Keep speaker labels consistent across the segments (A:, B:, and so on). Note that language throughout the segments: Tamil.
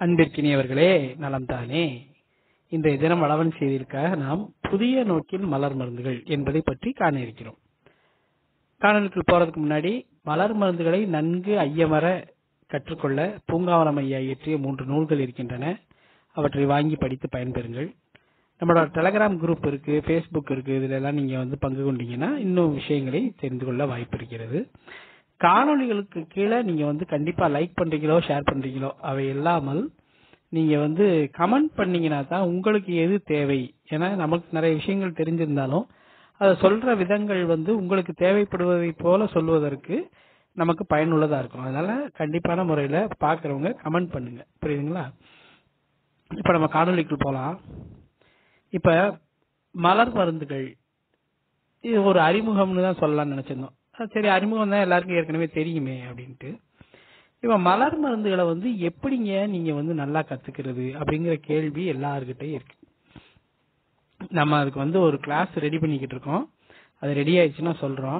A: அன்பிற்கினியவர்களே நலம்தானே இன்றைய தினம் வளவன் செய்திற்காக நாம் புதிய நோக்கில் மலர் மருந்துகள் என்பதை பற்றி காண இருக்கிறோம் காணொலிக்குள் போறதுக்கு முன்னாடி மலர் மருந்துகளை நன்கு ஐயமர கற்றுக்கொள்ள பூங்காவனம் ஐயா இயற்றிய மூன்று நூல்கள் இருக்கின்றன அவற்றை வாங்கி படித்து பயன்பெறுங்கள் நம்மளோட டெலகிராம் குரூப் இருக்கு ஃபேஸ்புக் இருக்கு இதுல எல்லாம் நீங்க வந்து பங்கு கொண்டீங்கன்னா இன்னும் விஷயங்களை தெரிந்து கொள்ள வாய்ப்பு இருக்கிறது காணொளிகளுக்கு கீழே நீங்க வந்து கண்டிப்பா லைக் பண்றீங்களோ ஷேர் பண்றீங்களோ அவை இல்லாமல் நீங்க வந்து கமெண்ட் பண்ணீங்கன்னா தான் உங்களுக்கு எது தேவை ஏன்னா நமக்கு நிறைய விஷயங்கள் தெரிஞ்சிருந்தாலும் அதை சொல்ற விதங்கள் வந்து உங்களுக்கு தேவைப்படுவதை போல சொல்வதற்கு நமக்கு பயனுள்ளதா இருக்கும் அதனால கண்டிப்பான முறையில பாக்குறவங்க கமெண்ட் பண்ணுங்க புரியுதுங்களா இப்ப நம்ம காணொளிக்குள் போலாம் இப்ப மலர் மருந்துகள் இது ஒரு அறிமுகம்னு தான் சொல்லலாம்னு நினைச்சிருந்தோம் அஹ் சரி அறிமுகம் தான் எல்லாருக்கும் ஏற்கனவே தெரியுமே அப்படின்ட்டு இப்ப மலர் மருந்துகளை வந்து எப்படிங்க நீங்க வந்து நல்லா கத்துக்கிறது அப்படிங்கிற கேள்வி எல்லாருக்கிட்டையும் இருக்கு நம்ம அதுக்கு வந்து ஒரு கிளாஸ் ரெடி பண்ணிக்கிட்டு இருக்கோம் அது ரெடி ஆயிடுச்சுன்னா சொல்றோம்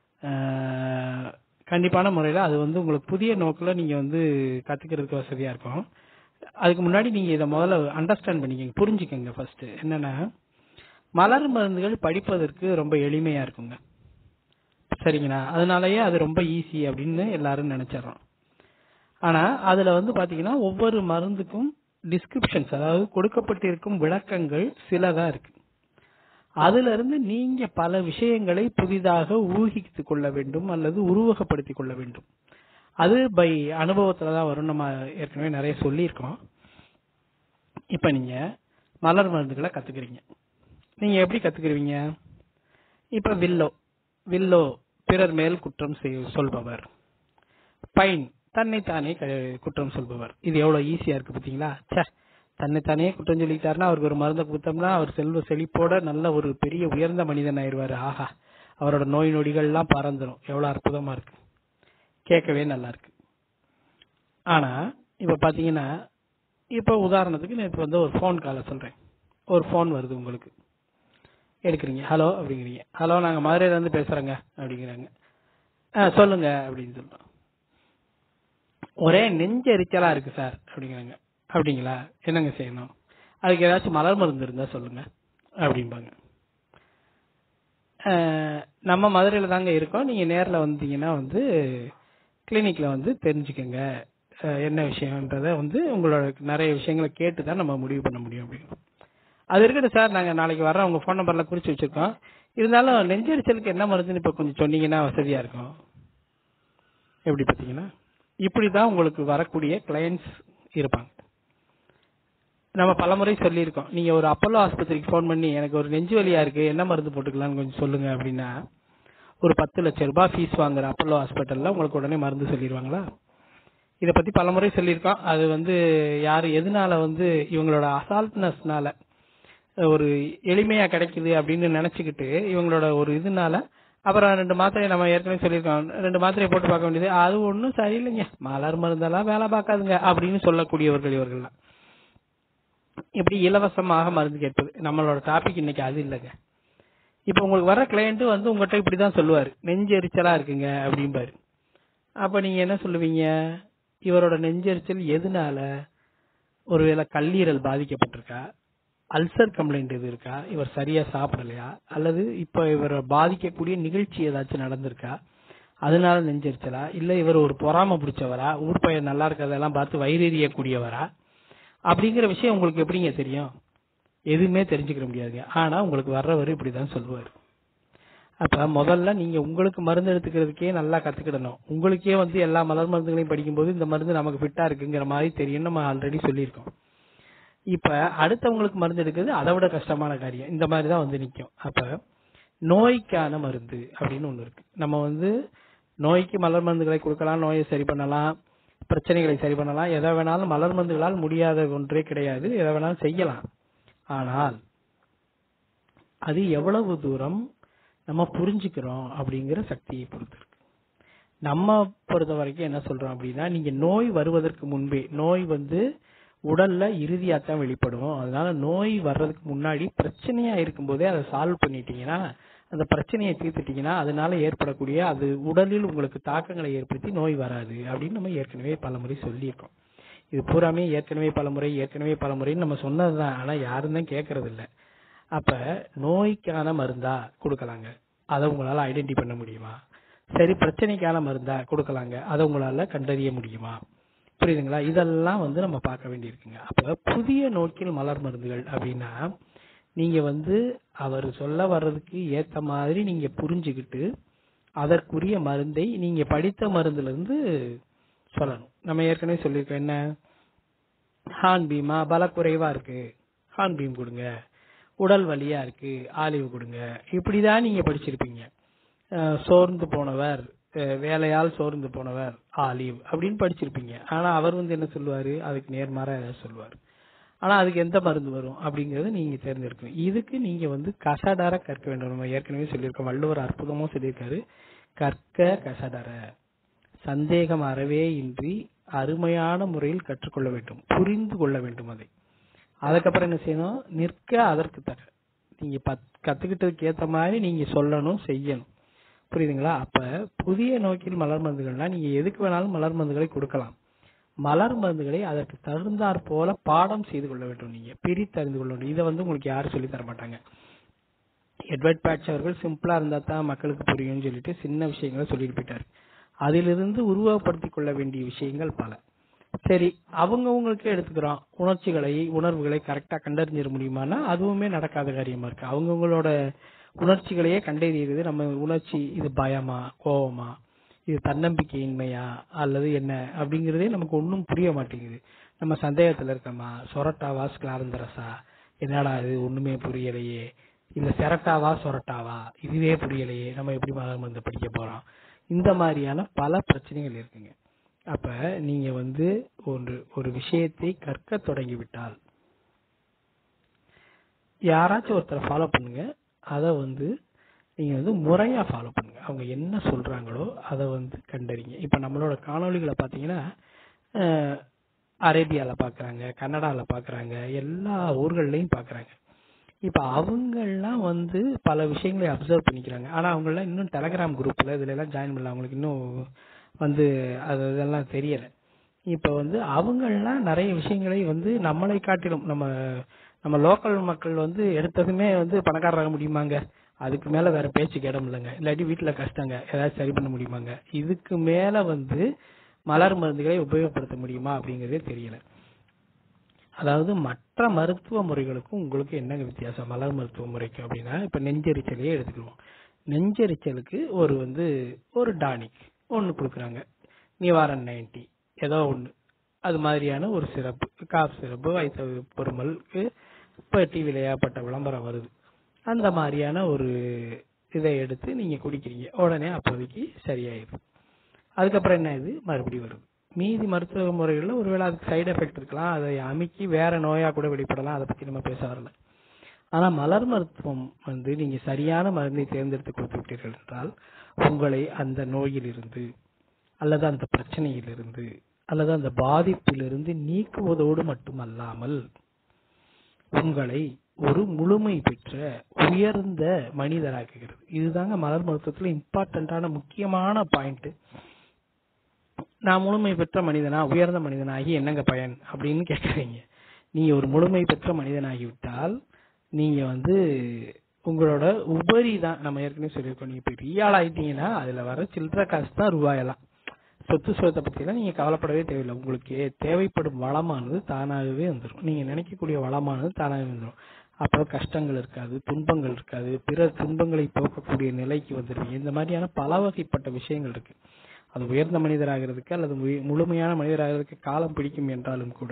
A: அஹ் கண்டிப்பான முறையில அது வந்து உங்களுக்கு புதிய நோக்குல நீங்க வந்து கத்துக்கிறதுக்கு வசதியா இருக்கும் அதுக்கு முன்னாடி நீங்க இதை முதல்ல அண்டர்ஸ்டாண்ட் பண்ணிக்கங்க புரிஞ்சுக்கங்க ஃபர்ஸ்ட் என்னன்னா மலர் மருந்துகள் படிப்பதற்கு ரொம்ப எளிமையா இருக்குங்க சரிங்களா அதனாலயே அது ரொம்ப ஈஸி அப்படின்னு எல்லாரும் நினைச்சிடறோம் ஆனா அதுல வந்து பாத்தீங்கன்னா ஒவ்வொரு மருந்துக்கும் டிஸ்கிரிப்ஷன்ஸ் அதாவது கொடுக்கப்பட்டிருக்கும் விளக்கங்கள் சிலதா இருக்கு அதுல இருந்து நீங்க பல விஷயங்களை புதிதாக ஊகித்துக் கொள்ள வேண்டும் அல்லது உருவகப்படுத்திக் கொள்ள வேண்டும் அது பை அனுபவத்துல தான் வரும் நம்ம ஏற்கனவே நிறைய சொல்லியிருக்கோம் இப்ப நீங்க மலர் மருந்துகளை கத்துக்கிறீங்க நீங்க எப்படி கத்துக்கிறீங்க இப்ப வில்லோ வில்லோ பிறர் மேல் குற்றம் செய்- சொல்பவர் பைன் தன்னைத்தானே க- குற்றம் சொல்பவர் இது எவ்வளவு ஈஸியா இருக்கு பாத்தீங்களா ச்சே தன்னைத்தானே குற்றம் சொல்லிட்டாருன்னா அவருக்கு ஒரு மருந்தை கொடுத்தோம்னா அவர் செல்வ செழிப்போட நல்ல ஒரு பெரிய உயர்ந்த மனிதன் ஆயிருவாரு ஆஹா அவரோட நோய் நொடிகள் எல்லாம் பறந்துரும் எவ்வளவு அற்புதமா இருக்கு கேட்கவே நல்லா இருக்கு ஆனா இப்ப பாத்தீங்கன்னா இப்ப உதாரணத்துக்கு நான் இப்ப வந்து ஒரு ஃபோன் காலை சொல்றேன் ஒரு ஃபோன் வருது உங்களுக்கு எடுக்கிறீங்க ஹலோ அப்படிங்கிறீங்க ஹலோ நாங்க மதுரையில இருந்து பேசுறோங்க அப்படிங்கிறாங்க ஆ சொல்லுங்க அப்படின்னு சொல்றோம் ஒரே நெஞ்செரிச்சலா இருக்கு சார் அப்படிங்கிறாங்க அப்படிங்களா என்னங்க செய்யணும் அதுக்கு ஏதாச்சும் மலர் மருந்து இருந்தா சொல்லுங்க அப்படிம்பாங்க அஹ், நம்ம மதுரையில தாங்க இருக்கோம் நீங்க நேர்ல வந்தீங்கன்னா வந்து கிளினிக்ல வந்து தெரிஞ்சுக்கங்க அஹ், என்ன விஷயம்ன்றத வந்து உங்களோட நிறைய விஷயங்களை கேட்டு தான் நம்ம முடிவு பண்ண முடியும் அப்படின்னு அது இருக்கட்டும் சார் நாங்க நாளைக்கு வர்றோம் உங்க ஃபோன் நம்பர்ல குறிச்சு வச்சிருக்கோம் இருந்தாலும் நெஞ்செரிச்சலுக்கு என்ன மருந்துன்னு இப்ப கொஞ்சம் சொன்னீங்கன்னா வசதியா இருக்கும் எப்படி பாத்தீங்கன்னா இப்படிதான் உங்களுக்கு வரக்கூடிய கிளையன்ஸ் இருப்பாங்க நம்ம பலமுறை சொல்லியிருக்கோம் நீங்க ஒரு அப்போலோ ஆஸ்பத்திரிக்கு ஃபோன் பண்ணி எனக்கு ஒரு நெஞ்சு வலியா இருக்கு என்ன மருந்து போட்டுக்கலாம்னு கொஞ்சம் சொல்லுங்க அப்படின்னா ஒரு பத்து லட்சம் ரூபாய் ஃபீஸ் வாங்குற அப்போலோ ஹாஸ்பிட்டல்ல உங்களுக்கு உடனே மருந்து சொல்லிடுவாங்களா இத பத்தி பலமுறை சொல்லியிருக்கோம் அது வந்து யாரு எதனால வந்து இவங்களோட அசால்ட்னஸ்னால ஒரு எளிமையா கிடைக்குது அப்படின்னு நினைச்சுக்கிட்டு இவங்களோட ஒரு இதனால அப்புறம் ரெண்டு மாத்திரை நம்ம ஏற்கனவே சொல்லியிருக்கோம் ரெண்டு மாத்திரையை போட்டு பார்க்க வேண்டியது அது ஒன்றும் சரியில்லைங்க மலர் மருந்தெல்லாம் வேலை பார்க்காதுங்க அப்படின்னு சொல்லக்கூடியவர்கள் இவர்கள்லாம் இப்படி இலவசமாக மருந்து கேட்பது நம்மளோட டாபிக் இன்னைக்கு அது இல்லைங்க இப்போ உங்களுக்கு வர கிளையண்ட் வந்து உங்ககிட்ட இப்படிதான் சொல்லுவாரு நெஞ்சு எரிச்சலா இருக்குங்க அப்படிம்பாரு அப்ப நீங்க என்ன சொல்லுவீங்க இவரோட நெஞ்செரிச்சல் எதனால ஒருவேளை கல்லீரல் பாதிக்கப்பட்டிருக்கா அல்சர் கம்ப்ளைண்ட் எது இருக்கா இவர் சரியா சாப்பிடலையா அல்லது இப்ப இவரை பாதிக்கக்கூடிய நிகழ்ச்சி ஏதாச்சும் நடந்திருக்கா அதனால நெஞ்செரிச்சலா இல்ல இவர் ஒரு பொறாம பிடிச்சவரா ஊர் பையன் நல்லா இருக்கிறதெல்லாம் பார்த்து வயிறெறியக்கூடியவரா அப்படிங்கிற விஷயம் உங்களுக்கு எப்படிங்க தெரியும் எதுவுமே தெரிஞ்சுக்க முடியாதுங்க ஆனா உங்களுக்கு வர்றவர் இப்படிதான் சொல்லுவாரு அப்ப முதல்ல நீங்க உங்களுக்கு மருந்து எடுத்துக்கிறதுக்கே நல்லா கத்துக்கிடணும் உங்களுக்கே வந்து எல்லா மலர் மருந்துகளையும் படிக்கும்போது இந்த மருந்து நமக்கு ஃபிட்டா இருக்குங்கிற மாதிரி தெரியும் நம்ம ஆல்ரெடி சொல்லியிருக்கோம் இப்ப அடுத்தவங்களுக்கு மருந்து எடுக்கிறது அதை விட கஷ்டமான காரியம் இந்த மாதிரி தான் வந்து நிக்கும் அப்ப நோய்க்கான மருந்து அப்படின்னு ஒண்ணு இருக்கு நம்ம வந்து நோய்க்கு மலர் மருந்துகளை கொடுக்கலாம் நோயை சரி பண்ணலாம் பிரச்சனைகளை சரி பண்ணலாம் எதை வேணாலும் மலர் மருந்துகளால் முடியாத ஒன்றே கிடையாது எதை வேணாலும் செய்யலாம் ஆனால் அது எவ்வளவு தூரம் நம்ம புரிஞ்சுக்கிறோம் அப்படிங்கிற சக்தியை பொறுத்து இருக்கு நம்ம பொறுத்த வரைக்கும் என்ன சொல்றோம் அப்படின்னா நீங்க நோய் வருவதற்கு முன்பே நோய் வந்து உடல்ல இறுதியா தான் வெளிப்படும் அதனால நோய் வர்றதுக்கு முன்னாடி பிரச்சனையா இருக்கும்போதே அதை சால்வ் பண்ணிட்டீங்கன்னா அந்த பிரச்சனையை தீர்த்துட்டீங்கன்னா அதனால ஏற்படக்கூடிய அது உடலில் உங்களுக்கு தாக்கங்களை ஏற்படுத்தி நோய் வராது அப்படின்னு நம்ம ஏற்கனவே பலமுறை சொல்லியிருக்கோம் இது பூராமே ஏற்கனவே பலமுறை ஏற்கனவே பலமுறைன்னு நம்ம சொன்னதுதான் ஆனா யாரும் தான் கேட்கறது இல்ல அப்ப நோய்க்கான மருந்தா கொடுக்கலாங்க அதை உங்களால ஐடென்டி பண்ண முடியுமா சரி பிரச்சனைக்கான மருந்தா கொடுக்கலாங்க அதை உங்களால கண்டறிய முடியுமா புரியுதுங்களா இதெல்லாம் வந்து நம்ம பார்க்க வேண்டியிருக்குங்க அப்ப புதிய நோக்கில் மலர் மருந்துகள் அப்படின்னா நீங்க வந்து அவர் சொல்ல வர்றதுக்கு ஏத்த மாதிரி நீங்க புரிஞ்சுக்கிட்டு அதற்குரிய மருந்தை நீங்க படித்த மருந்துல இருந்து சொல்லணும் நம்ம ஏற்கனவே சொல்லியிருக்கோம் என்ன ஹான் பீமா பலக்குறைவா இருக்கு ஹான் பீம் கொடுங்க உடல் வலியா இருக்கு ஆலிவ் கொடுங்க இப்படிதான் நீங்க படிச்சிருப்பீங்க அஹ் சோர்ந்து போனவர் அஹ் வேலையால் சோர்ந்து போனவர் ஆலிவ் அப்படின்னு படிச்சிருப்பீங்க ஆனா அவர் வந்து என்ன சொல்லுவாரு அதுக்கு நேர்மாறா ஏதாவது சொல்லுவாரு ஆனா அதுக்கு எந்த மருந்து வரும் அப்படிங்கறத நீங்க தேர்ந்தெடுக்கணும் இதுக்கு நீங்க வந்து கசடர கற்க வேண்டும் நம்ம ஏற்கனவே சொல்லியிருக்கோம் வள்ளுவர் அற்புதமா சொல்லியிருக்காரு கற்க கசடர சந்தேகம் அறவே இன்றி அருமையான முறையில் கற்றுக்கொள்ள வேண்டும் புரிந்து கொள்ள வேண்டும் அதை அதுக்கப்புறம் என்ன செய்யணும் நிற்க அதற்கு தர நீங்க பத்- கத்துக்கிட்டதுக்கு ஏத்த மாதிரி நீங்க சொல்லணும் செய்யணும் புரியுதுங்களா அப்ப புதிய நோக்கில் மலர் மருந்துகள்னா நீங்க எதுக்கு வேணாலும் மலர் மருந்துகளை கொடுக்கலாம் மலர் மருந்துகளை அதற்கு தகுந்தாற் போல பாடம் செய்து கொள்ள வேண்டும் நீங்க பிரித்தறிந்து கொள்ள வேண்டும் இதை வந்து உங்களுக்கு யாரும் சொல்லி தர மாட்டாங்க எட்வர்ட் பேட்ச் அவர்கள் சிம்பிளா இருந்தா தான் மக்களுக்கு புரியும்னு சொல்லிட்டு சின்ன விஷயங்களை சொல்லிட்டு போயிட்டாரு அதிலிருந்து உருவகப்படுத்திக் கொள்ள வேண்டிய விஷயங்கள் பல சரி அவங்கவங்களுக்கு எடுத்துக்கிறோம் உணர்ச்சிகளை உணர்வுகளை கரெக்டா கண்டறிஞ்சிட முடியுமானா அதுவுமே நடக்காத காரியமா இருக்கு அவங்கவங்களோட உணர்ச்சிகளையே கண்டறியறது நம்ம உணர்ச்சி இது பயமா கோவமா இது தன்னம்பிக்கையின்மையா அல்லது என்ன அப்படிங்கறதே நமக்கு ஒன்றும் புரிய மாட்டேங்குது நம்ம சந்தேகத்துல இருக்கோமா சொரட்டாவா ஸ்கிளாரந்தரசா என்னடா இது ஒண்ணுமே புரியலையே இல்ல செரட்டாவா சொரட்டாவா இதுவே புரியலையே நம்ம எப்படி மலர் மருந்து படிக்க போறோம் இந்த மாதிரியான பல பிரச்சனைகள் இருக்குங்க அப்ப நீங்க வந்து ஒரு ஒரு விஷயத்தை கற்க தொடங்கிவிட்டால் யாராச்சும் ஒருத்தரை ஃபாலோ பண்ணுங்க அதை வந்து நீங்க வந்து முறையா ஃபாலோ பண்ணுங்க அவங்க என்ன சொல்றாங்களோ அதை வந்து கண்டறிங்க இப்ப நம்மளோட காணொளிகளை பாத்தீங்கன்னா அஹ், அரேபியால பாக்குறாங்க கன்னடால பாக்குறாங்க எல்லா ஊர்கள்லயும் பாக்குறாங்க இப்ப அவங்கெல்லாம் வந்து பல விஷயங்களை அப்சர்வ் பண்ணிக்கிறாங்க ஆனா அவங்க எல்லாம் இன்னும் டெலகிராம் குரூப்ல இதுல எல்லாம் ஜாயின் பண்ணல அவங்களுக்கு இன்னும் வந்து அது இதெல்லாம் தெரியல இப்ப வந்து அவங்கெல்லாம் நிறைய விஷயங்களை வந்து நம்மளை காட்டிலும் நம்ம நம்ம லோக்கல் மக்கள் வந்து எடுத்ததுமே வந்து பணக்காரராக முடியுமாங்க அதுக்கு மேல வேற பேச்சுக்கு இடம் இல்லைங்க இல்லாட்டி வீட்டுல கஷ்டங்க ஏதாவது சரி பண்ண முடியுமாங்க இதுக்கு மேல வந்து மலர் மருந்துகளை உபயோகப்படுத்த முடியுமா அப்படிங்கறதே தெரியல அதாவது மற்ற மருத்துவ முறைகளுக்கும் உங்களுக்கு என்னங்க வித்தியாசம் மலர் மருத்துவ முறைக்கு அப்படின்னா இப்ப நெஞ்செரிச்சலையே எடுத்துக்குவோம் நெஞ்செரிச்சலுக்கு ஒரு வந்து ஒரு டானிக் ஒன்னு கொடுக்குறாங்க நிவாரன் நைன்டி ஏதோ ஒண்ணு அது மாதிரியான ஒரு சிறப்பு காஃப் சிறப்பு வைத்த பொறுமலுக்கு இப்ப டிவில ஏகப்பட்ட விளம்பரம் வருது அந்த மாதிரியான ஒரு இதை எடுத்து நீங்க குடிக்கிறீங்க உடனே அப்போதைக்கு சரியாயிடும் அதுக்கப்புறம் என்ன இது மறுபடியும் வருது மீதி மருத்துவ முறைகள்ல ஒருவேளை அதுக்கு சைடு எஃபெக்ட் இருக்கலாம் அதை அமுக்கி வேற நோயா கூட வெளிப்படலாம் அதை பத்தி நம்ம பேச வரல ஆனா மலர் மருத்துவம் வந்து நீங்க சரியான மருந்தை தேர்ந்தெடுத்து கொடுத்து விட்டீர்கள் என்றால் உங்களை அந்த நோயிலிருந்து அல்லது அந்த பிரச்சனையிலிருந்து அல்லது அந்த பாதிப்பிலிருந்து நீக்குவதோடு மட்டுமல்லாமல் உங்களை ஒரு முழுமை பெற்ற உயர்ந்த மனிதராக்குகிறது இதுதாங்க மலர் மருத்துவத்துல இம்பார்ட்டன்டான முக்கியமான பாயிண்ட் நான் முழுமை பெற்ற மனிதனா உயர்ந்த மனிதனாகி என்னங்க பயன் அப்படின்னு கேட்கறீங்க நீங்க ஒரு முழுமை பெற்ற மனிதனாகி விட்டால் நீங்க வந்து உங்களோட உபரி தான் நம்ம ஏற்கனவே சொல்லியிருக்கோம் நீங்க பெரிய ஆள் ஆயிட்டீங்கன்னா அதுல வர சில்லற காசு தான் ரூபாயெல்லாம் சொத்து சுகத்தை பத்தியெல்லாம் நீங்க கவலைப்படவே தேவையில்லை உங்களுக்கு தேவைப்படும் வளமானது தானாகவே வந்துடும் நீங்க நினைக்கக்கூடிய வளமானது தானாகவே வந்துடும் அப்போ கஷ்டங்கள் இருக்காது துன்பங்கள் இருக்காது பிற துன்பங்களை போக்கக்கூடிய நிலைக்கு வந்துடுவீங்க இந்த மாதிரியான பல வகைப்பட்ட விஷயங்கள் இருக்கு அது உயர்ந்த மனிதராகிறதுக்கு அல்லது முழு- முழுமையான மனிதராகிறதுக்கு காலம் பிடிக்கும் என்றாலும் கூட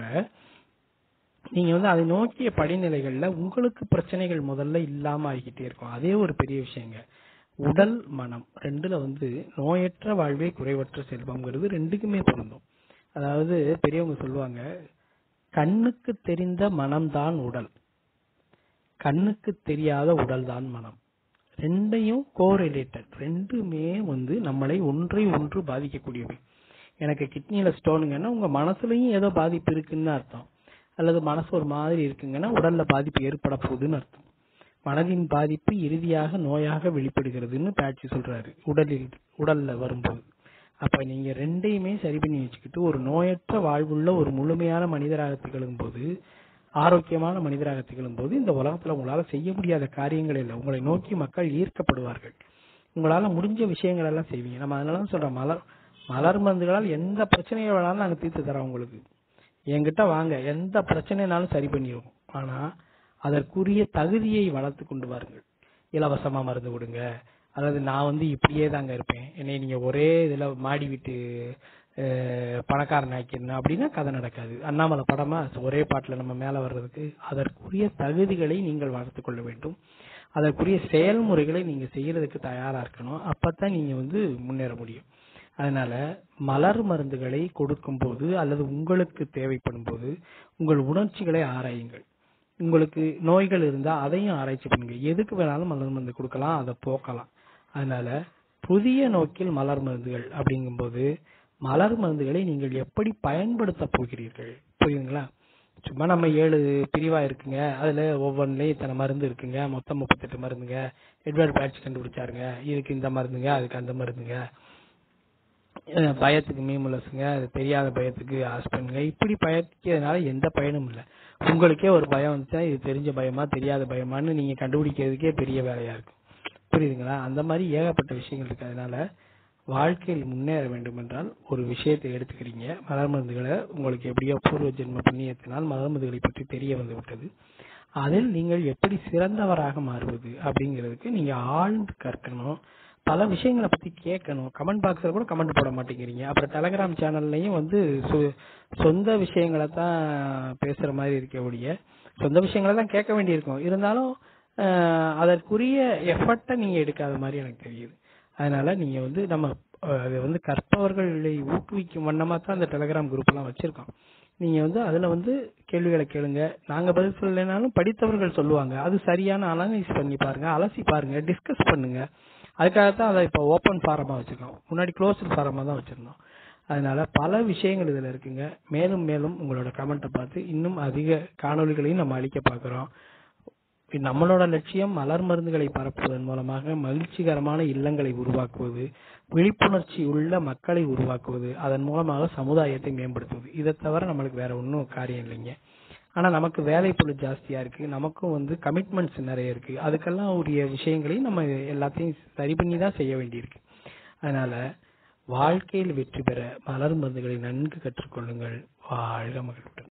A: நீங்க வந்து அதை நோக்கிய படிநிலைகள்ல உங்களுக்கு பிரச்சனைகள் முதல்ல இல்லாம ஆகிக்கிட்டே இருக்கும் அதே ஒரு பெரிய விஷயங்க உடல் மனம் ரெண்டுல வந்து நோயற்ற வாழ்வே குறைவற்ற செல்வம்ங்கிறது ரெண்டுக்குமே பொருந்தும் அதாவது பெரியவங்க சொல்லுவாங்க கண்ணுக்கு தெரிந்த மனம்தான் உடல் கண்ணுக்கு தெரியாத உடல் தான் மனம் ரெண்டையும் கோரிலேட்டட் ரெண்டுமே வந்து நம்மளை ஒன்றை ஒன்று பாதிக்கக்கூடியவை எனக்கு கிட்னில ஸ்டோனுங்கன்னா உங்க மனசுலயும் ஏதோ பாதிப்பு இருக்குன்னு அர்த்தம் அல்லது மனசு ஒரு மாதிரி இருக்குங்கன்னா உடல்ல பாதிப்பு ஏற்பட போகுதுன்னு அர்த்தம் மனதின் பாதிப்பு இறுதியாக நோயாக வெளிப்படுகிறதுன்னு பேட்சி சொல்றாரு உடலில் உடல்ல வரும்போது அப்ப நீங்க ரெண்டையுமே சரி பண்ணி வச்சுக்கிட்டு ஒரு நோயற்ற வாழ்வுள்ள ஒரு முழுமையான மனிதராக திகழும் போது ஆரோக்கியமான மனிதராக திகழும் போது இந்த உலகத்துல உங்களால செய்ய முடியாத காரியங்கள் இல்லை உங்களை நோக்கி மக்கள் ஈர்க்கப்படுவார்கள் உங்களால முடிஞ்ச விஷயங்கள் எல்லாம் செய்வீங்க நம்ம அதனால சொல்றோம் மலர் மலர் மருந்துகளால் எந்த பிரச்சனையை வேணாலும் நாங்க தீர்த்து தரோம் உங்களுக்கு என்கிட்ட வாங்க எந்த பிரச்சனைனாலும் சரி பண்ணிடுவோம் ஆனா அதற்குரிய தகுதியை வளர்த்து கொண்டு வாருங்கள் இலவசமா மருந்து கொடுங்க அதாவது நான் வந்து இப்படியே தாங்க இருப்பேன் என்னை நீங்க ஒரே இதுல மாடி விட்டு அஹ், பணக்காரன் ஆக்கிடணும் அப்படின்னா கதை நடக்காது அண்ணாமலை படமா ஒரே பாட்டுல நம்ம மேல வர்றதுக்கு அதற்குரிய தகுதிகளை நீங்கள் வளர்த்துக் கொள்ள வேண்டும் அதற்குரிய செயல்முறைகளை நீங்க செய்யறதுக்கு தயாரா இருக்கணும் அப்பதான் நீங்க வந்து முன்னேற முடியும் அதனால மலர் மருந்துகளை கொடுக்கும் போது அல்லது உங்களுக்கு தேவைப்படும் போது உங்கள் உணர்ச்சிகளை ஆராயுங்கள் உங்களுக்கு நோய்கள் இருந்தா அதையும் ஆராய்ச்சி பண்ணுங்க எதுக்கு வேணாலும் மலர் மருந்து கொடுக்கலாம் அதை போக்கலாம் அதனால புதிய நோக்கில் மலர் மருந்துகள் அப்படிங்கும்போது மலர் மருந்துகளை நீங்கள் எப்படி பயன்படுத்த போகிறீர்கள் புரியுதுங்களா சும்மா நம்ம ஏழு பிரிவா இருக்குங்க அதுல ஒவ்வொன்றுலயும் இத்தனை மருந்து இருக்குங்க மொத்தம் முப்பத்தெட்டு மருந்துங்க எட்வர்ட் பேட்ச் கண்டுபிடிச்சாருங்க இதுக்கு இந்த மருந்துங்க அதுக்கு அந்த மருந்துங்க அஹ் பயத்துக்கு மீமுலசுங்க அது தெரியாத பயத்துக்கு ஆஸ்பனுங்க இப்படி பயக்கிறதுனால எந்த பயனும் இல்லை உங்களுக்கே ஒரு பயம் வந்துச்சுன்னா இது தெரிஞ்ச பயமா தெரியாத பயமான்னு நீங்க கண்டுபிடிக்கிறதுக்கே பெரிய வேலையா இருக்கும் புரியுதுங்களா அந்த மாதிரி ஏகப்பட்ட விஷயங்கள் இருக்கு அதனால வாழ்க்கையில் முன்னேற வேண்டும் என்றால் ஒரு விஷயத்தை எடுத்துக்கிறீங்க மலர் மருந்துகளை உங்களுக்கு எப்படியோ பூர்வ ஜென்ம புண்ணியத்தினால் மலர் மருந்துகளை பற்றி தெரிய வந்து விட்டது அதில் நீங்கள் எப்படி சிறந்தவராக மாறுவது அப்படிங்கிறதுக்கு நீங்க ஆழ்ந்து கற்கணும் பல விஷயங்களை பத்தி கேட்கணும் கமெண்ட் பாக்ஸ்ல கூட கமெண்ட் போட மாட்டேங்கிறீங்க அப்புறம் டெலகிராம் சேனல்லையும் வந்து சொ- சொந்த விஷயங்களை தான் பேசுற மாதிரி இருக்க ஒழிய சொந்த விஷயங்களை தான் கேட்க வேண்டியிருக்கும் இருந்தாலும் அஹ், அதற்குரிய எஃபர்ட்டை நீங்க எடுக்காத மாதிரி எனக்கு தெரியுது அதனால நீங்க வந்து நம்ம அஹ், அது வந்து கற்பவர்களை ஊக்குவிக்கும் வண்ணமா தான் அந்த டெலகிராம் குரூப் எல்லாம் வச்சிருக்கோம் நீங்க வந்து அதுல வந்து கேள்விகளை கேளுங்க நாங்க பதில் சொல்லலைனாலும் படித்தவர்கள் சொல்லுவாங்க அது சரியான அனலைஸ் பண்ணி பாருங்க அலசி பாருங்க டிஸ்கஸ் பண்ணுங்க அதுக்காகத்தான் அதை இப்போ ஓப்பன் ஃபாரமா வச்சிருக்கோம் முன்னாடி க்ளோஸ்ட் ஃபாரமா தான் வச்சிருந்தோம் அதனால பல விஷயங்கள் இதுல இருக்குங்க மேலும் மேலும் உங்களோட கமெண்ட்டை பார்த்து இன்னும் அதிக காணொளிகளையும் நம்ம அளிக்க பார்க்கிறோம் நம்மளோட லட்சியம் மலர் மருந்துகளை பரப்புவதன் மூலமாக மகிழ்ச்சிகரமான இல்லங்களை உருவாக்குவது விழிப்புணர்ச்சி உள்ள மக்களை உருவாக்குவது அதன் மூலமாக சமுதாயத்தை மேம்படுத்துவது இதை தவிர நம்மளுக்கு வேற ஒன்றும் காரியம் இல்லைங்க ஆனா நமக்கு வேலைப்பளு ஜாஸ்தியா இருக்கு நமக்கும் வந்து கமிட்மெண்ட்ஸ் நிறைய இருக்கு அதுக்கெல்லாம் உரிய விஷயங்களையும் நம்ம எல்லாத்தையும் சரி பண்ணி தான் செய்ய வேண்டியிருக்கு அதனால வாழ்க்கையில் வெற்றி பெற மலர் மருந்துகளை நன்கு கற்றுக்கொள்ளுங்கள் வாழ்க மகிழ்வுடன்